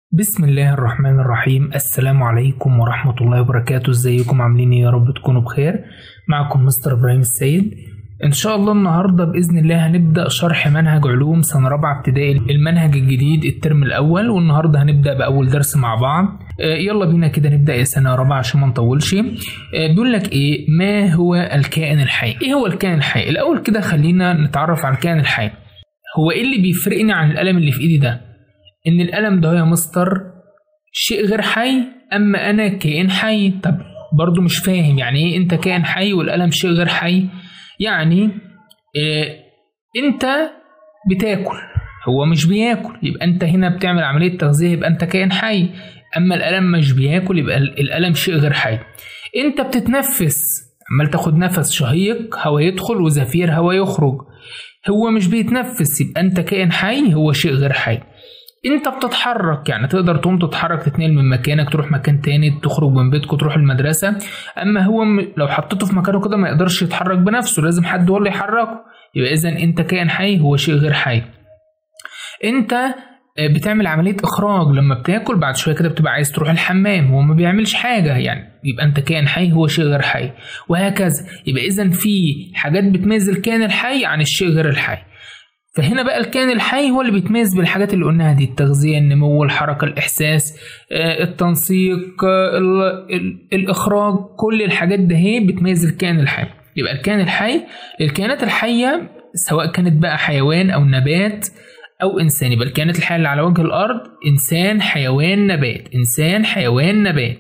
بسم الله الرحمن الرحيم السلام عليكم ورحمة الله وبركاته ازيكم عاملين ايه يا رب تكونوا بخير معكم مستر ابراهيم السيد ان شاء الله النهاردة بإذن الله هنبدأ شرح منهج علوم سنة رابعة ابتدائي المنهج الجديد الترم الأول والنهاردة هنبدأ بأول درس مع بعض آه، يلا بينا كده نبدأ يا سنة رابعة عشان ما نطولش آه، بيقول لك ايه ما هو الكائن الحي ايه هو الكائن الحي الأول كده خلينا نتعرف على الكائن الحي هو ايه اللي بيفرقني عن القلم اللي في ايدي ده ان القلم ده يا مستر شيء غير حي اما انا كائن حي طب برضو مش فاهم يعني ايه انت كائن حي والقلم شيء غير حي يعني إيه انت بتاكل هو مش بياكل يبقى انت هنا بتعمل عملية تغذية يبقى انت كائن حي اما القلم مش بياكل يبقى القلم شيء غير حي انت بتتنفس عمال تاخد نفس شهيق هوا يدخل وزفير هوا يخرج هو مش بيتنفس يبقى انت كائن حي هو شيء غير حي انت بتتحرك يعني تقدر تقوم تتحرك تتنقل من مكانك تروح مكان تاني تخرج من بيتك تروح المدرسة اما هو م- لو حطيته في مكانه كده ما يقدرش يتحرك بنفسه لازم حد هو اللي يحركه يبقى اذا انت كائن حي هو شيء غير حي انت آه، بتعمل عملية إخراج لما بتاكل بعد شوية كده بتبقى عايز تروح الحمام هو ما بيعملش حاجة يعني يبقى أنت كائن حي هو شيء غير حي وهكذا يبقى إذا في حاجات بتميز الكائن الحي عن الشيء غير الحي فهنا بقى الكائن الحي هو اللي بيتميز بالحاجات اللي قلناها دي التغذية النمو الحركة الإحساس آه، التنسيق آه، ال- ال- الإخراج كل الحاجات ده هي بتميز الكائن الحي يبقى الكائن الحي الكائنات الحية سواء كانت بقى حيوان أو نبات أو إنسان يبقى الكائنات الحية اللي على وجه الأرض إنسان حيوان نبات إنسان حيوان نبات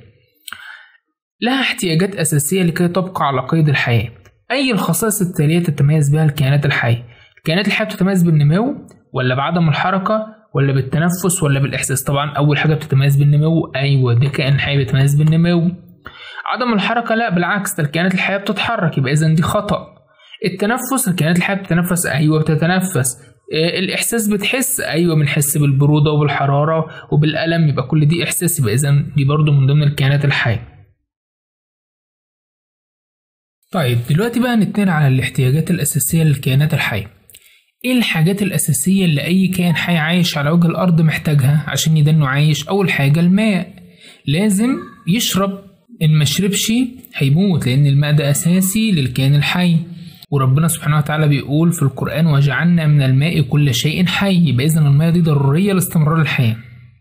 لها احتياجات أساسية لكي تبقى على قيد الحياة أي الخصائص التالية تتميز بها الكائنات الحية الكائنات الحية بتتميز بالنمو ولا بعدم الحركة ولا بالتنفس ولا بالإحساس طبعا أول حاجة بتتميز بالنمو أيوة ده كائن حي بيتميز بالنمو عدم الحركة لا بالعكس ده الكائنات الحية بتتحرك يبقى إذا دي خطأ التنفس الكائنات الحية بتتنفس أيوة بتتنفس آه، الإحساس بتحس أيوة بنحس بالبرودة وبالحرارة وبالألم يبقى كل دي إحساس يبقى إذا دي برضو من ضمن الكائنات الحية طيب دلوقتي بقى نتنقل على الاحتياجات الأساسية للكائنات الحية ايه الحاجات الأساسية اللي أي كائن حي عايش على وجه الأرض محتاجها عشان يدنه عايش أول حاجة الماء لازم يشرب إن ما شربش هيموت لأن الماء ده أساسي للكائن الحي وربنا سبحانه وتعالى بيقول في القرآن وجعلنا من الماء كل شيء حي يبقى إذن الماء دي ضرورية لاستمرار الحياة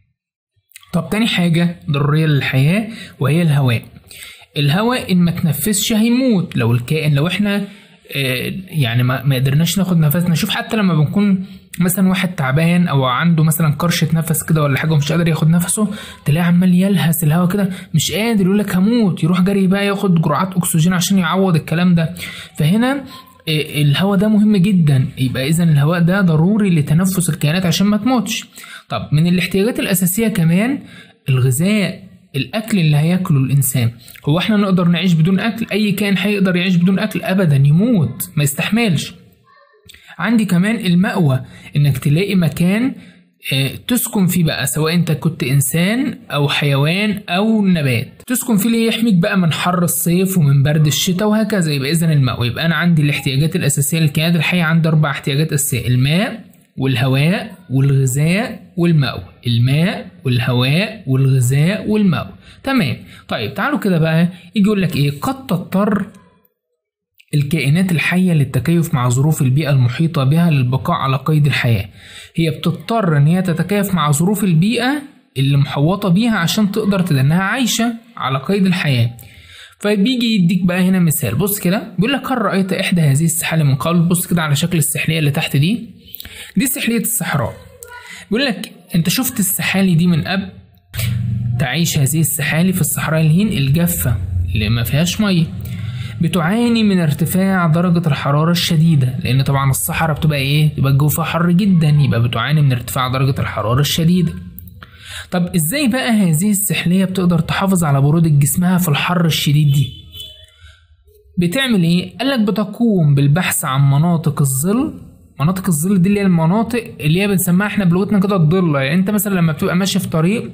طب تاني حاجة ضرورية للحياة وهي الهواء الهواء ان ما تنفسش هيموت لو الكائن لو احنا آه، يعني ما ما قدرناش ناخد نفسنا شوف حتى لما بنكون مثلا واحد تعبان او عنده مثلا كرشه نفس كده ولا حاجه ومش قادر ياخد نفسه تلاقيه عمال يلهس الهواء كده مش قادر يقول لك هموت يروح جري بقى ياخد جرعات اكسجين عشان يعوض الكلام ده فهنا آه، الهواء ده مهم جدا يبقى اذا الهواء ده ضروري لتنفس الكائنات عشان ما تموتش طب من الاحتياجات الاساسيه كمان الغذاء الاكل اللي هياكله الانسان هو احنا نقدر نعيش بدون اكل اي كائن هيقدر يعيش بدون اكل ابدا يموت ما يستحملش عندي كمان المأوى انك تلاقي مكان آه، تسكن فيه بقى سواء انت كنت انسان او حيوان او نبات تسكن فيه اللي يحميك بقى من حر الصيف ومن برد الشتاء وهكذا يبقى اذا المأوى يبقى انا عندي الاحتياجات الاساسيه للكائنات الحيه عندي اربع احتياجات اساسيه الماء والهواء والغذاء والمأوى الماء والهواء والغذاء والمأوى تمام طيب تعالوا كده بقى يجي يقول لك ايه قد تضطر الكائنات الحية للتكيف مع ظروف البيئة المحيطة بها للبقاء على قيد الحياة هي بتضطر ان هي تتكيف مع ظروف البيئة اللي محوطة بيها عشان تقدر تدنها عايشة على قيد الحياة فبيجي يديك بقى هنا مثال بص كده بيقول لك هل رأيت إحدى هذه السحالي من قبل بص كده على شكل السحلية اللي تحت دي دي سحلية الصحراء بيقول لك انت شفت السحالي دي من قبل تعيش هذه السحالي في الصحراء الهين الجافة اللي ما فيهاش مية بتعاني من ارتفاع درجة الحرارة الشديدة لأن طبعا الصحراء بتبقى إيه؟ بيبقى الجو فيها حر جدا يبقى بتعاني من ارتفاع درجة الحرارة الشديدة طب إزاي بقى هذه السحلية بتقدر تحافظ على برودة جسمها في الحر الشديد دي؟ بتعمل إيه؟ قالك بتقوم بالبحث عن مناطق الظل مناطق الظل دي اللي هي المناطق اللي هي بنسميها احنا بلغتنا كده الضلة يعني انت مثلا لما بتبقى ماشي في طريق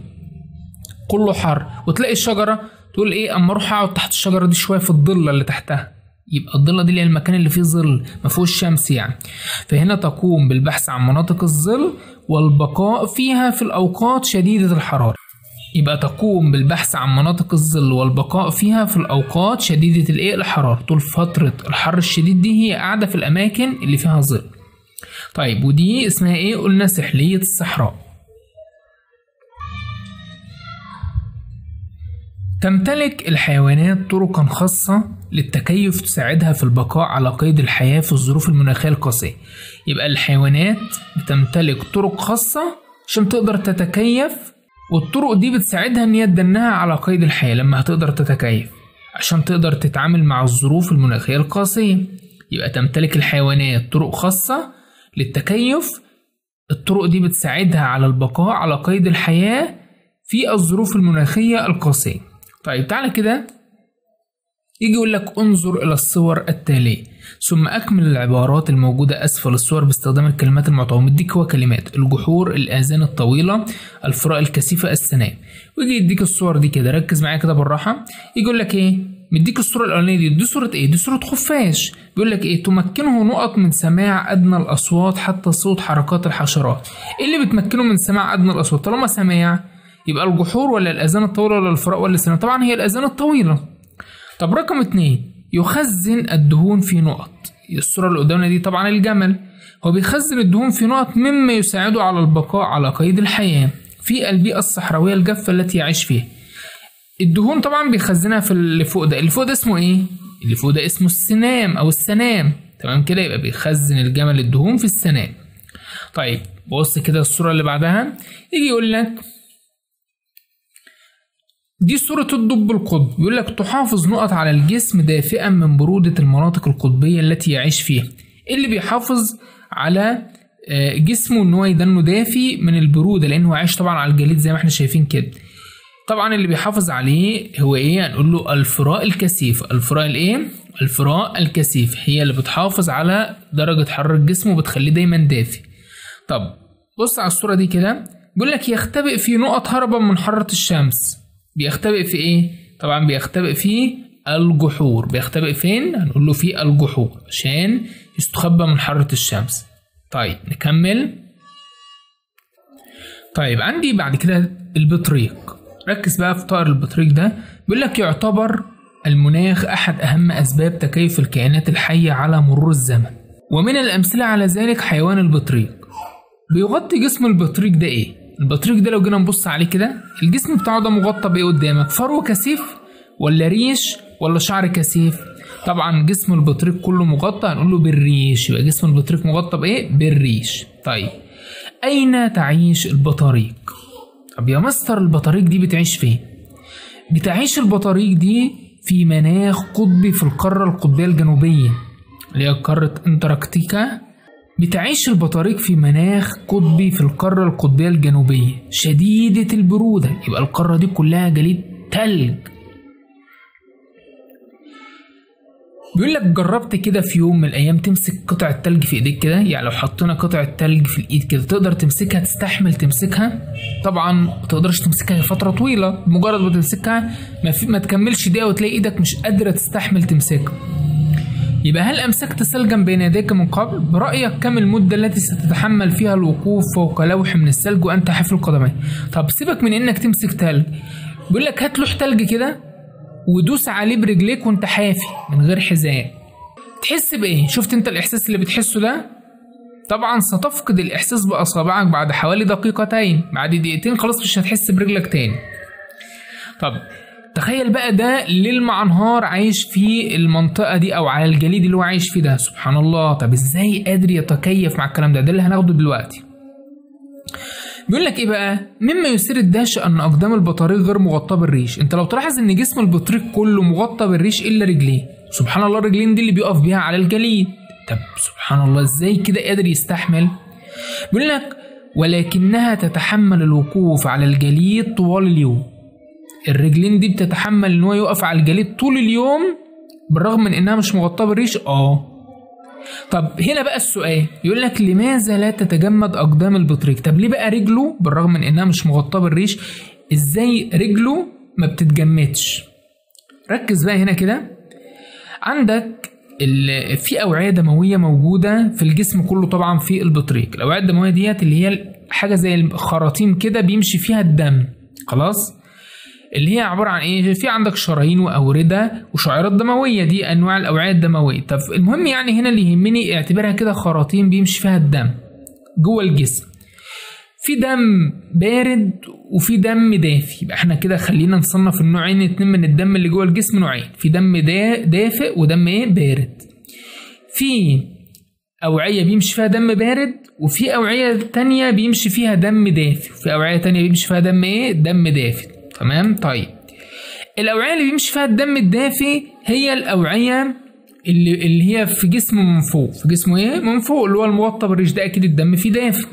كله حر وتلاقي الشجرة تقول ايه اما اروح اقعد تحت الشجرة دي شوية في الضلة اللي تحتها يبقى الضلة دي اللي هي المكان اللي فيه ظل ما فيهوش شمس يعني فهنا تقوم بالبحث عن مناطق الظل والبقاء فيها في الأوقات شديدة الحرارة يبقى تقوم بالبحث عن مناطق الظل والبقاء فيها في الأوقات شديدة الإيه الحرارة طول فترة الحر الشديد دي هي قاعدة في الأماكن اللي فيها ظل طيب ودي اسمها إيه قلنا سحلية الصحراء تمتلك الحيوانات طرقا خاصة للتكيف تساعدها في البقاء على قيد الحياة في الظروف المناخية القاسية يبقى الحيوانات بتمتلك طرق خاصة عشان تقدر تتكيف والطرق دي بتساعدها ان هي تدنها على قيد الحياة لما هتقدر تتكيف عشان تقدر تتعامل مع الظروف المناخية القاسية يبقى تمتلك الحيوانات طرق خاصة للتكيف الطرق دي بتساعدها على البقاء على قيد الحياة في الظروف المناخية القاسية طيب تعالى كده يجي يقول لك انظر إلى الصور التالية ثم أكمل العبارات الموجودة أسفل الصور باستخدام الكلمات المعطاة مديك هو كلمات الجحور الآذان الطويلة الفراء الكثيفة السنام ويجي يديك الصور دي كده ركز معايا كده بالراحة يجي يقول لك إيه مديك الصورة الأولانية دي دي صورة إيه؟ دي صورة خفاش بيقول لك إيه تمكنه نقط من سماع أدنى الأصوات حتى صوت حركات الحشرات إيه اللي بتمكنه من سماع أدنى الأصوات طالما سماع يبقى الجحور ولا الأذان الطويلة ولا الفراء ولا السنام طبعا هي الأذان الطويلة طب رقم اتنين يخزن الدهون في نقط الصورة اللي قدامنا دي طبعا الجمل هو بيخزن الدهون في نقط مما يساعده على البقاء على قيد الحياة في البيئة الصحراوية الجافة التي يعيش فيها الدهون طبعا بيخزنها في اللي فوق ده اللي فوق ده اسمه ايه اللي فوق ده اسمه السنام او السنام تمام كده يبقى بيخزن الجمل الدهون في السنام طيب بص كده الصورة اللي بعدها يجي يقول لك دي صورة الدب القطبي بيقول لك تحافظ نقط على الجسم دافئا من برودة المناطق القطبية التي يعيش فيها اللي بيحافظ على جسمه ان هو يدنه دافي من البرودة لانه عايش طبعا على الجليد زي ما احنا شايفين كده طبعا اللي بيحافظ عليه هو ايه هنقول له الفراء الكثيف الفراء الايه الفراء الكثيف هي اللي بتحافظ على درجة حرارة الجسم وبتخليه دايما دافي طب بص على الصورة دي كده بيقول لك يختبئ في نقط هربا من حرارة الشمس بيختبئ في ايه طبعا بيختبئ في الجحور بيختبئ فين هنقول له في الجحور عشان يستخبى من حرارة الشمس طيب نكمل طيب عندي بعد كده البطريق ركز بقى في طائر البطريق ده بيقول لك يعتبر المناخ أحد أهم أسباب تكيف الكائنات الحية على مرور الزمن ومن الأمثلة على ذلك حيوان البطريق بيغطي جسم البطريق ده إيه؟ البطريق ده لو جينا نبص عليه كده الجسم بتاعه ده مغطى بإيه قدامك؟ فرو كثيف ولا ريش ولا شعر كثيف؟ طبعا جسم البطريق كله مغطى هنقول له بالريش يبقى جسم البطريق مغطى بإيه؟ بالريش طيب أين تعيش البطاريق؟ طب يا مستر البطاريق دي بتعيش فين؟ بتعيش البطاريق دي في مناخ قطبي في القارة القطبية الجنوبية اللي هي قارة انتاركتيكا بتعيش البطاريق في مناخ قطبي في القارة القطبية الجنوبية شديدة البرودة يبقى القارة دي كلها جليد تلج بيقول لك جربت كده في يوم من الايام تمسك قطعة تلج في ايديك كده يعني لو حطينا قطعة تلج في الايد كده تقدر تمسكها تستحمل تمسكها طبعا ما تقدرش تمسكها فترة طويلة مجرد ما تمسكها ما, في ما تكملش دقيقة وتلاقي ايدك مش قادرة تستحمل تمسكها يبقى هل أمسكت ثلجا بين يديك من قبل؟ برأيك كم المدة التي ستتحمل فيها الوقوف فوق لوح من الثلج وأنت حافي القدمين؟ طب سيبك من إنك تمسك تلج بيقول لك هات لوح تلج كده ودوس عليه برجليك وأنت حافي من غير حذاء تحس بإيه؟ شفت أنت الإحساس اللي بتحسه ده؟ طبعا ستفقد الإحساس بأصابعك بعد حوالي دقيقتين بعد دقيقتين خلاص مش هتحس برجلك تاني طب تخيل بقى ده ليل مع نهار عايش في المنطقة دي أو على الجليد اللي هو عايش فيه ده سبحان الله طب إزاي قادر يتكيف مع الكلام ده ده اللي هناخده دلوقتي بيقول لك ايه بقى مما يثير الدهشة ان اقدام البطاريق غير مغطاة بالريش انت لو تلاحظ ان جسم البطريق كله مغطى بالريش الا رجليه سبحان الله الرجلين دي اللي بيقف بيها على الجليد طب سبحان الله ازاي كده قادر يستحمل بيقول لك ولكنها تتحمل الوقوف على الجليد طوال اليوم الرجلين دي بتتحمل ان هو يقف على الجليد طول اليوم بالرغم من انها مش مغطاه بالريش اه طب هنا بقى السؤال يقول لك لماذا لا تتجمد اقدام البطريق طب ليه بقى رجله بالرغم من انها مش مغطاه بالريش ازاي رجله ما بتتجمدش ركز بقى هنا كده عندك ال- في اوعيه دمويه موجوده في الجسم كله طبعا في البطريق الاوعيه الدمويه ديت اللي هي حاجه زي الخراطيم كده بيمشي فيها الدم خلاص اللي هي عباره عن ايه في عندك شرايين واورده وشعيرات دمويه دي انواع الاوعيه الدمويه طب المهم يعني هنا اللي يهمني اعتبرها كده خراطيم بيمشي فيها الدم جوه الجسم في دم بارد وفي دم دافي يبقى احنا كده خلينا نصنف النوعين اتنين من الدم اللي جوه الجسم نوعين في دم دا دافئ ودم ايه بارد في أوعية بيمشي فيها دم بارد وفي أوعية تانية بيمشي فيها دم دافي وفي أوعية تانية بيمشي فيها دم ايه دم دافي تمام طيب الأوعية اللي بيمشي فيها الدم الدافي هي الأوعية اللي, اللي هي في جسمه من فوق في جسمه ايه من فوق اللي هو الموطى بالريش ده أكيد الدم فيه دافي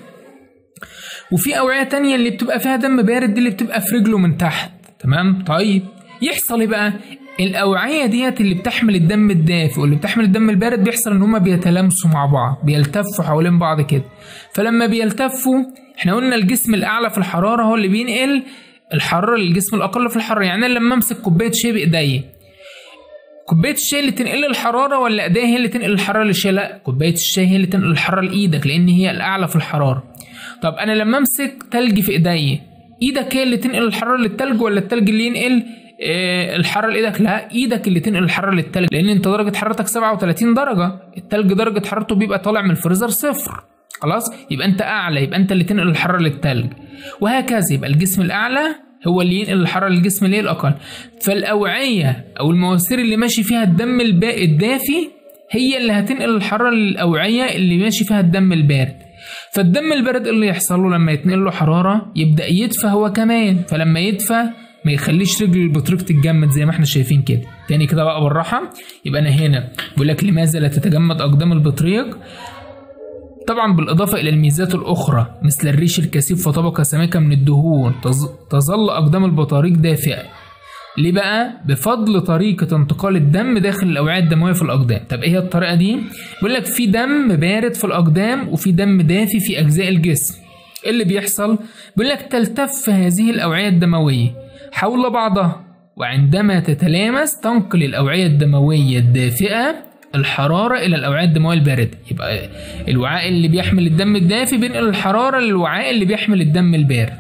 وفي أوعية تانية اللي بتبقى فيها دم بارد دي اللي بتبقى في رجله من تحت تمام طيب يحصل ايه بقى الأوعية ديت اللي بتحمل الدم الدافئ واللي بتحمل الدم البارد بيحصل إن هما بيتلامسوا مع بعض بيلتفوا حوالين بعض كده فلما بيلتفوا احنا قلنا الجسم الأعلى في الحرارة هو اللي بينقل الحرارة للجسم الأقل في الحرارة يعني أنا لما أمسك كوباية شاي بإيديا كوبايه الشاي اللي تنقل لي الحراره ولا ايديا هي اللي تنقل الحراره للشاي لا كوبايه الشاي هي اللي تنقل الحراره لايدك لان هي الاعلى في الحراره طب انا لما امسك تلج في ايديا ايدك هي اللي تنقل الحراره للتلج ولا التلج اللي ينقل آه الحراره لايدك لا ايدك اللي تنقل الحراره للتلج لان انت درجه حرارتك 37 درجه التلج درجه حرارته بيبقى طالع من الفريزر صفر خلاص يبقى انت اعلى يبقى انت اللي تنقل الحراره للتلج وهكذا يبقى الجسم الاعلى هو اللي ينقل الحراره للجسم اللي هي الاقل فالاوعيه او المواسير اللي ماشي فيها الدم الباقي الدافي هي اللي هتنقل الحراره للاوعيه اللي ماشي فيها الدم البارد فالدم البارد اللي يحصل له لما يتنقل له حراره يبدا يدفى هو كمان فلما يدفى ما يخليش رجل البطريق تتجمد زي ما احنا شايفين كده تاني كده بقى بالراحه يبقى انا هنا بقول لك لماذا لا تتجمد اقدام البطريق طبعا بالإضافة إلى الميزات الأخرى مثل الريش الكثيف وطبقة سميكة من الدهون تظ- تظل أقدام البطاريق دافئة ليه بقى؟ بفضل طريقة انتقال الدم داخل الأوعية الدموية في الأقدام، طب إيه هي الطريقة دي؟ بيقول لك في دم بارد في الأقدام وفي دم دافي في أجزاء الجسم. إيه اللي بيحصل؟ بيقول لك تلتف هذه الأوعية الدموية حول بعضها وعندما تتلامس تنقل الأوعية الدموية الدافئة الحرارة إلى الأوعية الدموية الباردة يبقى الوعاء اللي بيحمل الدم الدافي بينقل الحرارة للوعاء اللي بيحمل الدم البارد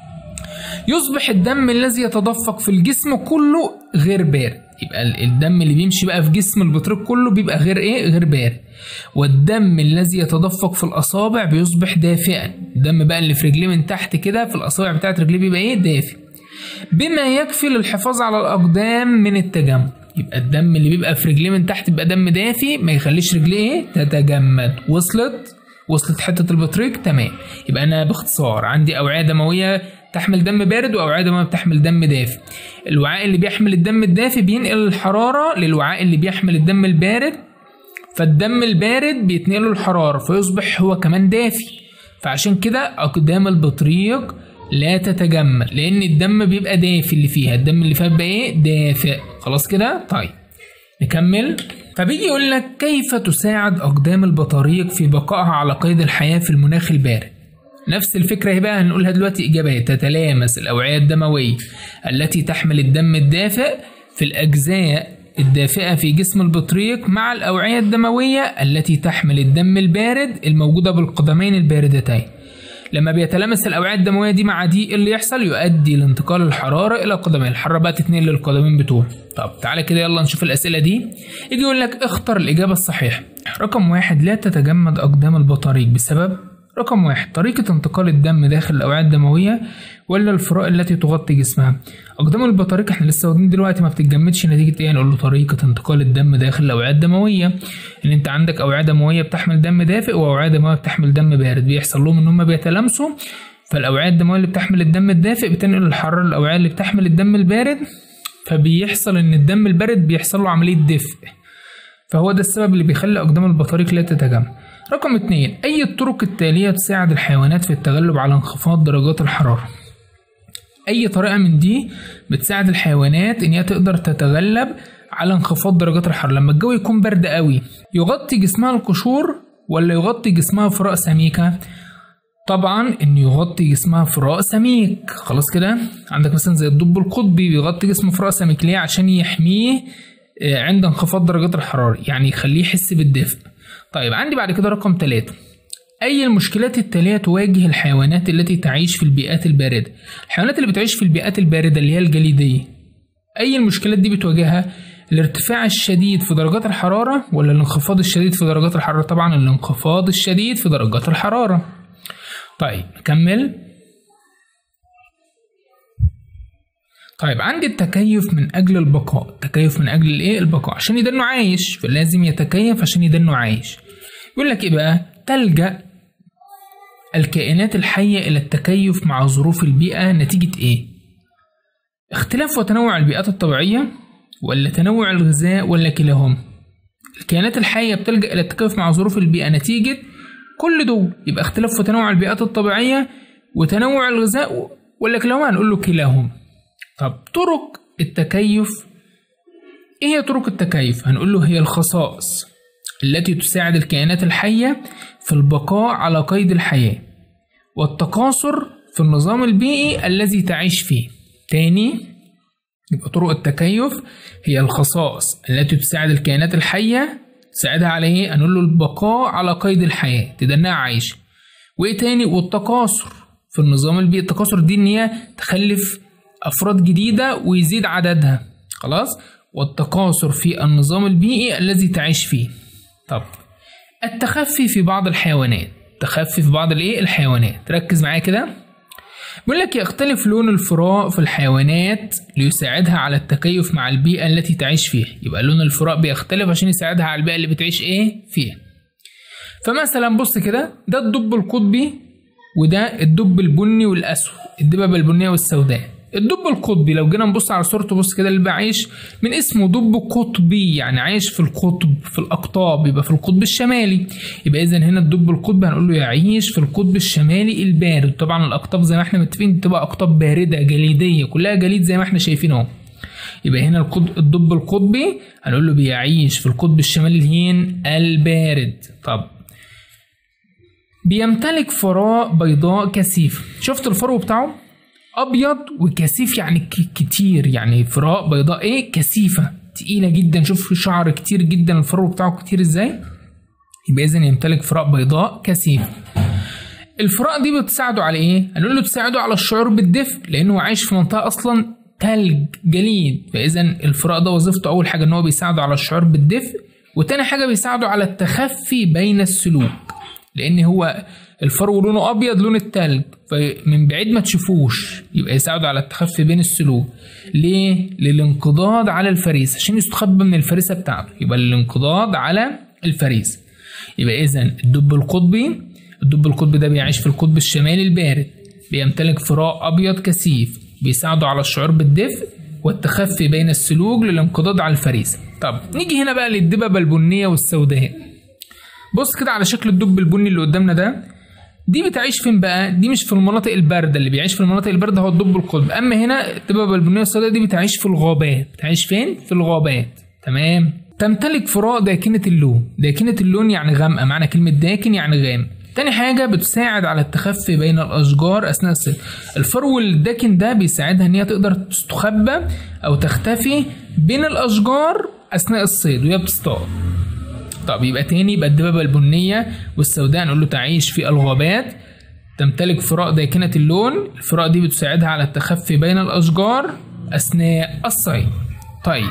يصبح الدم الذي يتدفق في الجسم كله غير بارد يبقى ال- الدم اللي بيمشي بقى في جسم البطريق كله بيبقى غير ايه غير بارد والدم الذي يتدفق في الاصابع بيصبح دافئا الدم بقى اللي في رجليه من تحت كده في الاصابع بتاعت رجليه بيبقى ايه دافئ بما يكفي للحفاظ على الاقدام من التجمد يبقى الدم اللي بيبقى في رجليه من تحت يبقى دم دافي ما يخليش رجليه ايه تتجمد وصلت وصلت حته البطريق تمام يبقى انا باختصار عندي اوعيه دمويه تحمل دم بارد واوعيه دمويه بتحمل دم دافي الوعاء اللي بيحمل الدم الدافي بينقل الحراره للوعاء اللي بيحمل الدم البارد فالدم البارد بيتنقله الحراره فيصبح هو كمان دافي فعشان كده اقدام البطريق لا تتجمد لان الدم بيبقى دافي اللي فيها الدم اللي فيها بيبقى ايه دافئ خلاص كده طيب نكمل فبيجي يقول لك كيف تساعد أقدام البطاريق في بقائها على قيد الحياة في المناخ البارد نفس الفكرة هي بقى هنقولها دلوقتي إجابات تتلامس الأوعية الدموية التي تحمل الدم الدافئ في الأجزاء الدافئة في جسم البطريق مع الأوعية الدموية التي تحمل الدم البارد الموجودة بالقدمين الباردتين لما بيتلامس الاوعيه الدمويه دي مع دي إيه اللي يحصل يؤدي لانتقال الحراره الى القدمين الحراره بقى تتنقل للقدمين بتوعه طب تعالى كده يلا نشوف الاسئله دي يجي يقول لك اختر الاجابه الصحيحه رقم واحد لا تتجمد اقدام البطاريق بسبب رقم واحد طريقة انتقال الدم داخل الأوعية الدموية ولا الفراء التي تغطي جسمها أقدام البطاريق احنا لسه واخدين دلوقتي ما بتتجمدش نتيجة ايه نقول له طريقة انتقال الدم داخل الأوعية الدموية إن أنت عندك أوعية دموية بتحمل دم دافئ وأوعية دموية بتحمل دم بارد بيحصل لهم إن هما بيتلامسوا فالأوعية الدموية اللي بتحمل الدم الدافئ بتنقل الحرارة للأوعية اللي بتحمل الدم البارد فبيحصل إن الدم البارد بيحصل له عملية دفء فهو ده السبب اللي بيخلي أقدام البطاريق لا تتجمد رقم اتنين أي الطرق التالية تساعد الحيوانات في التغلب على انخفاض درجات الحرارة أي طريقة من دي بتساعد الحيوانات إن هي تقدر تتغلب على انخفاض درجات الحرارة لما الجو يكون برد قوي يغطي جسمها القشور ولا يغطي جسمها فراء سميكة طبعا ان يغطي جسمها فراء سميك خلاص كده عندك مثلا زي الدب القطبي بيغطي جسمه فراء سميك ليه عشان يحميه آه، عند انخفاض درجات الحرارة يعني يخليه يحس بالدفء طيب عندي بعد كده رقم ثلاثة أي المشكلات التالية تواجه الحيوانات التي تعيش في البيئات الباردة الحيوانات اللي بتعيش في البيئات الباردة اللي هي الجليدية أي المشكلات دي بتواجهها الارتفاع الشديد في درجات الحرارة ولا الانخفاض الشديد في درجات الحرارة طبعا الانخفاض الشديد في درجات الحرارة طيب نكمل طيب عندي التكيف من اجل البقاء التكيف من اجل الايه البقاء عشان يدنه عايش فلازم يتكيف عشان يدنه عايش يقول لك ايه بقى تلجأ الكائنات الحية إلى التكيف مع ظروف البيئة نتيجة إيه؟ اختلاف وتنوع البيئات الطبيعية ولا تنوع الغذاء ولا كلاهما؟ الكائنات الحية بتلجأ إلى التكيف مع ظروف البيئة نتيجة كل دول يبقى اختلاف وتنوع البيئات الطبيعية وتنوع الغذاء ولا كلاهما هنقول له كلاهما طب طرق التكيف ايه هي طرق التكيف هنقول له هي الخصائص التي تساعد الكائنات الحية في البقاء على قيد الحياة والتكاثر في النظام البيئي الذي تعيش فيه تاني يبقى طرق التكيف هي الخصائص التي تساعد الكائنات الحية تساعدها على ايه؟ هنقول له البقاء على قيد الحياة تدنها عايشة وايه تاني والتكاثر في النظام البيئي التكاثر دي ان هي تخلف افراد جديدة ويزيد عددها خلاص والتكاثر في النظام البيئي الذي تعيش فيه طب التخفي في بعض الحيوانات تخفي في بعض الايه الحيوانات ركز معايا كده بيقول لك يختلف لون الفراء في الحيوانات ليساعدها على التكيف مع البيئة التي تعيش فيها يبقى لون الفراء بيختلف عشان يساعدها على البيئة اللي بتعيش ايه فيها فمثلا بص كده ده الدب القطبي وده الدب البني والاسود الدببة البنية والسوداء الدب القطبي لو جينا نبص على صورته بص كده اللي عايش من اسمه دب قطبي يعني عايش في القطب في الاقطاب يبقى في القطب الشمالي يبقى اذا هنا الدب القطبي هنقول له يعيش في القطب الشمالي البارد طبعا الاقطاب زي ما احنا متفقين بتبقى اقطاب بارده جليديه كلها جليد زي ما احنا شايفين اهو يبقى هنا القطب الدب القطبي هنقول له بيعيش في القطب الشمالي الهين البارد طب بيمتلك فراء بيضاء كثيف شفت الفرو بتاعه ابيض وكثيف يعني ك- كتير يعني فراء بيضاء ايه كثيفه تقيله جدا شوف شعر كتير جدا الفرو بتاعه كتير ازاي يبقى اذا يمتلك فراء بيضاء كثيفه الفراء دي بتساعده على ايه هنقول له تساعده على الشعور بالدفء لانه عايش في منطقه اصلا تلج جليد فاذا الفراء ده وظيفته اول حاجه ان هو بيساعده على الشعور بالدفء وتاني حاجه بيساعده على التخفي بين السلوك لان هو الفرو لونه ابيض لون التلج فمن بعيد ما تشوفوش يبقى يساعده على التخفي بين السلوك ليه للانقضاض على الفريسه عشان يستخبى من الفريسه بتاعته يبقى للانقضاض على الفريسه يبقى اذا الدب القطبي الدب القطبي ده بيعيش في القطب الشمالي البارد بيمتلك فراء ابيض كثيف بيساعده على الشعور بالدفء والتخفي بين السلوك للانقضاض على الفريسه طب نيجي هنا بقى للدببه البنيه والسوداء بص كده على شكل الدب البني اللي قدامنا ده دي بتعيش فين بقى؟ دي مش في المناطق الباردة اللي بيعيش في المناطق الباردة هو الدب القطب أما هنا الدببة البنية السوداء دي بتعيش في الغابات بتعيش فين؟ في الغابات تمام تمتلك فراء داكنة اللون داكنة اللون يعني غامقة معنى كلمة داكن يعني غامق تاني حاجة بتساعد على التخفي بين الأشجار أثناء الصيد الفرو الداكن ده بيساعدها إن هي تقدر تستخبى أو تختفي بين الأشجار أثناء الصيد وهي بتصطاد طب يبقى تاني يبقى الدببة البنية والسوداء نقول له تعيش في الغابات تمتلك فراء داكنة اللون الفراء دي بتساعدها على التخفي بين الأشجار أثناء الصيد طيب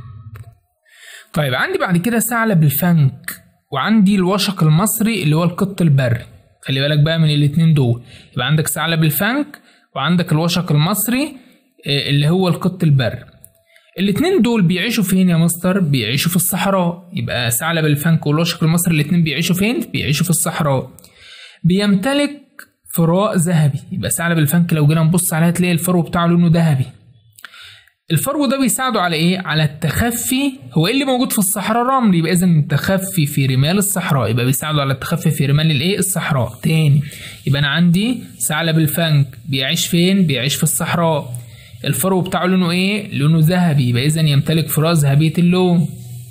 طيب عندي بعد كده ثعلب الفنك وعندي الوشق المصري اللي هو القط البري خلي بالك بقى من الاتنين دول يبقى عندك ثعلب الفنك وعندك الوشق المصري آه، اللي هو القط البري الاتنين دول بيعيشوا فين يا مستر؟ بيعيشوا في الصحراء يبقى ثعلب الفنك والوشق المصري الاتنين بيعيشوا فين؟ بيعيشوا في الصحراء بيمتلك فراء ذهبي يبقى ثعلب الفنك لو جينا نبص عليها تلاقي الفرو بتاعه لونه ذهبي الفرو ده بيساعده على ايه؟ على التخفي هو ايه اللي موجود في الصحراء رمل يبقى اذا التخفي في رمال الصحراء يبقى بيساعده على التخفي في رمال الايه؟ الصحراء تاني يبقى انا عندي ثعلب الفنك بيعيش فين؟ بيعيش في الصحراء الفرو بتاعه لونه ايه؟ لونه ذهبي يبقى اذا يمتلك فراء ذهبية اللون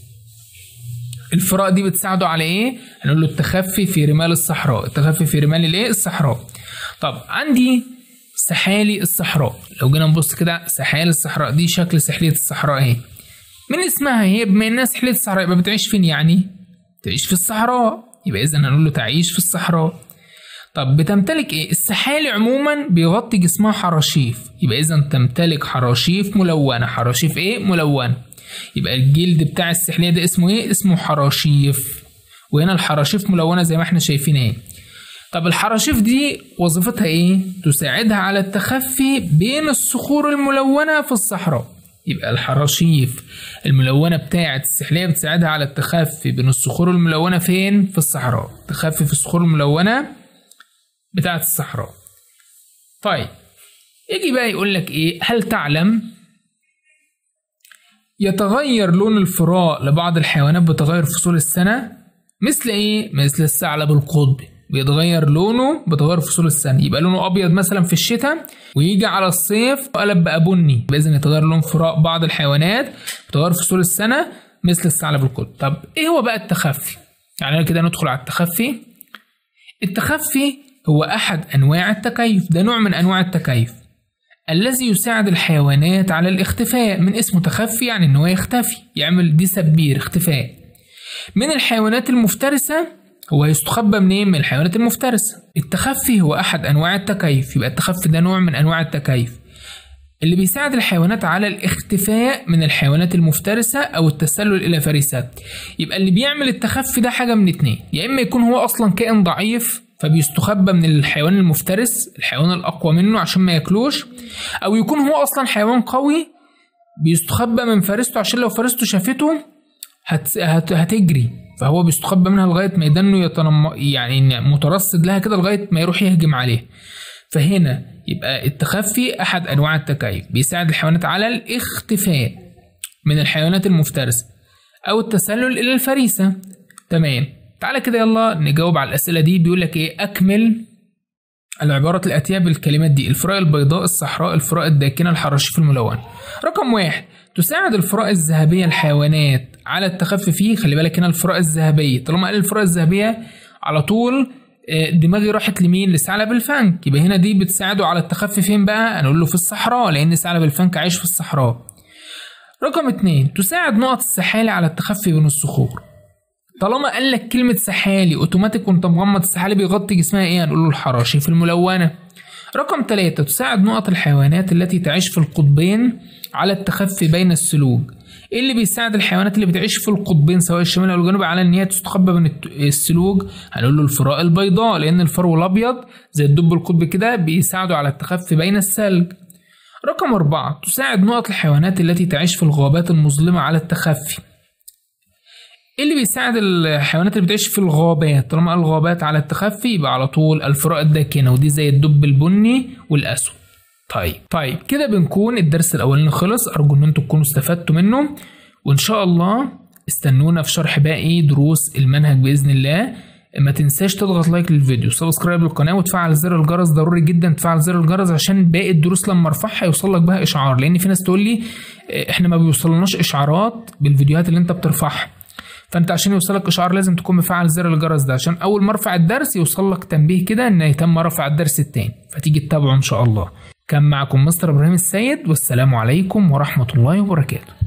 الفراء دي بتساعده على ايه؟ هنقول له التخفي في رمال الصحراء التخفي في رمال الايه؟ الصحراء طب عندي سحالي الصحراء لو جينا نبص كده سحالي الصحراء دي شكل سحلية الصحراء اهي من اسمها هي بما انها سحلية الصحراء يبقى بتعيش فين يعني؟ تعيش في الصحراء يبقى اذا هنقول له تعيش في الصحراء طب بتمتلك ايه؟ السحالي عموما بيغطي جسمها حراشيف يبقى اذا تمتلك حراشيف ملونة حراشيف ايه؟ ملونة يبقى الجلد بتاع السحلية ده اسمه ايه؟ اسمه حراشيف وهنا الحراشيف ملونة زي ما احنا شايفين ايه طب الحراشيف دي وظيفتها ايه؟ تساعدها على التخفي بين الصخور الملونة في الصحراء يبقى الحراشيف الملونة بتاعة السحلية بتساعدها على التخفي بين الصخور الملونة فين؟ في الصحراء تخفي في الصخور الملونة بتاعة الصحراء طيب يجي بقى يقول لك ايه هل تعلم يتغير لون الفراء لبعض الحيوانات بتغير فصول السنة مثل ايه مثل الثعلب القطبي بيتغير لونه بتغير فصول السنة يبقى لونه أبيض مثلا في الشتاء ويجي على الصيف قلب بقى بني بإذن يتغير لون فراء بعض الحيوانات بتغير فصول السنة مثل الثعلب القطبي طب إيه هو بقى التخفي؟ يعني كده ندخل على التخفي التخفي هو أحد أنواع التكيف ده نوع من أنواع التكيف الذي يساعد الحيوانات على الاختفاء من اسمه تخفي يعني إن هو يختفي يعمل ديسبير اختفاء من الحيوانات المفترسة هو يستخبى منين من الحيوانات المفترسة التخفي هو أحد أنواع التكيف يبقى التخفي ده نوع من أنواع التكيف اللي بيساعد الحيوانات على الاختفاء من الحيوانات المفترسة أو التسلل إلى فريسات يبقى اللي بيعمل التخفي ده حاجة من اتنين يا إما يكون هو أصلا كائن ضعيف فبيستخبى من الحيوان المفترس الحيوان الأقوى منه عشان ما ياكلوش أو يكون هو أصلا حيوان قوي بيستخبى من فريسته عشان لو فريسته شافته هت... هت... هتجري فهو بيستخبى منها لغايه ما يدنه يتنم يعني مترصد لها كده لغايه ما يروح يهجم عليه فهنا يبقى التخفي احد انواع التكيف بيساعد الحيوانات على الاختفاء من الحيوانات المفترسه او التسلل الى الفريسه تمام تعالى كده يلا نجاوب على الاسئله دي بيقول لك ايه اكمل العبارات الآتية بالكلمات دي الفراء البيضاء الصحراء الفراء الداكنة الحراشيف الملون رقم واحد تساعد الفراء الذهبية الحيوانات على التخفي فيه خلي بالك هنا الفراء الذهبية طالما قال الفراء الذهبية على طول دماغي راحت لمين لثعلب الفنك يبقى هنا دي بتساعده على التخفي فين بقى هنقول له في الصحراء لان ثعلب الفنك عايش في الصحراء رقم اتنين تساعد نقط السحالي على التخفي بين الصخور طالما قال لك كلمة سحالي اوتوماتيك وانت مغمض السحالي بيغطي جسمها ايه هنقول له الحراشيف الملونة رقم ثلاثة تساعد نقط الحيوانات التي تعيش في القطبين على التخفي بين السلوج ايه اللي بيساعد الحيوانات اللي بتعيش في القطبين سواء الشمال او الجنوب على ان هي تستخبى من السلوج هنقول له الفراء البيضاء لان الفرو الابيض زي الدب القطبي كده بيساعدوا على التخفي بين الثلج رقم أربعة تساعد نقط الحيوانات التي تعيش في الغابات المظلمة على التخفي ايه اللي بيساعد الحيوانات اللي بتعيش في الغابات طالما الغابات على التخفي يبقى على طول الفراء الداكنة ودي زي الدب البني والأسود طيب طيب كده بنكون الدرس الأولاني خلص أرجو إن انتوا تكونوا استفدتوا منه وإن شاء الله استنونا في شرح باقي دروس المنهج بإذن الله ما تنساش تضغط لايك للفيديو سبسكرايب للقناه وتفعل زر الجرس ضروري جدا تفعل زر الجرس عشان باقي الدروس لما ارفعها يوصل لك بها اشعار لان في ناس تقول لي احنا ما بيوصلناش اشعارات بالفيديوهات اللي انت بترفعها فانت عشان يوصلك اشعار لازم تكون مفعل زر الجرس ده عشان اول ما ارفع الدرس يوصل لك تنبيه كده ان تم رفع الدرس التاني فتيجي تتابعه ان شاء الله كان معكم مستر ابراهيم السيد والسلام عليكم ورحمه الله وبركاته